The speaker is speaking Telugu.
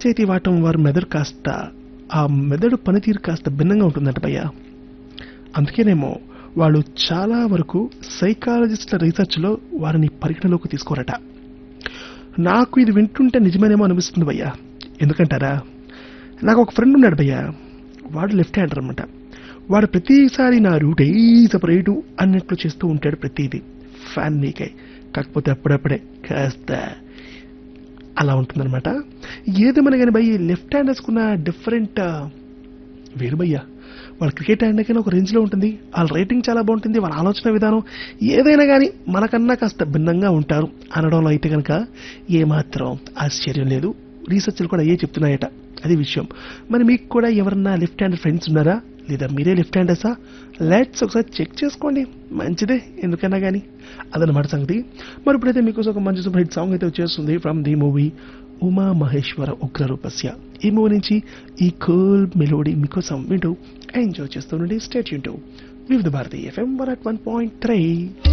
చేతి వాటం వారి మెదడు కాస్త ఆ మెదడు పనితీరు కాస్త భిన్నంగా ఉంటుందంట భయ్య అందుకేనేమో వాళ్ళు చాలా వరకు సైకాలజిస్టుల రీసెర్చ్లో వారిని పరిగణలోకి తీసుకోరట నాకు ఇది వింటుంటే నిజమేనేమో అనిపిస్తుంది భయ్యా ఎందుకంటారా నాకు ఒక ఫ్రెండ్ ఉన్నాడు భయ్యా వాడు లెఫ్ట్ హ్యాండర్ అనమాట వాడు ప్రతిసారి నా రూట్ ఏ సపరేటు అన్నట్లు చేస్తూ ఉంటాడు ప్రతిదీ ఫ్యాన్ నీకై కాకపోతే అప్పుడప్పుడే కాస్త అలా ఉంటుందన్నమాట ఏదేమైనా కానీ భయ్య లెఫ్ట్ హ్యాండర్స్కున్న డిఫరెంట్ వేరు భయ్యా వాళ్ళ క్రికెట్ ఆడినాకైనా ఒక రేంజ్లో ఉంటుంది వాళ్ళ రేటింగ్ చాలా బాగుంటుంది వాళ్ళ ఆలోచన విధానం ఏదైనా కానీ మనకన్నా కాస్త భిన్నంగా ఉంటారు అనడంలో అయితే కనుక ఏమాత్రం ఆశ్చర్యం లేదు రీసెర్చ్లు కూడా ఏ చెప్తున్నాయట అది విషయం మరి మీకు కూడా ఎవరన్నా లెఫ్ట్ హ్యాండ్ ఫ్రెండ్స్ ఉన్నారా లేదా మీరే లెఫ్ట్ హ్యాండర్సా లెట్స్ ఒకసారి చెక్ చేసుకోండి మంచిదే ఎందుకన్నా కానీ అదనమాట సంగతి మరి ఇప్పుడైతే మీకోసం ఒక మంచి సూపర్ హిట్ సాంగ్ అయితే వచ్చేస్తుంది from the movie Uma Maheswara Ugraroopasya ఈ మూవీ నుంచి ఈ కూల్ మెలోడీ మీకోసం వింటూ ఎంజాయ్ చేస్తుండండి స్టేట్ యూన్ Vividh Bharati FM one at one point three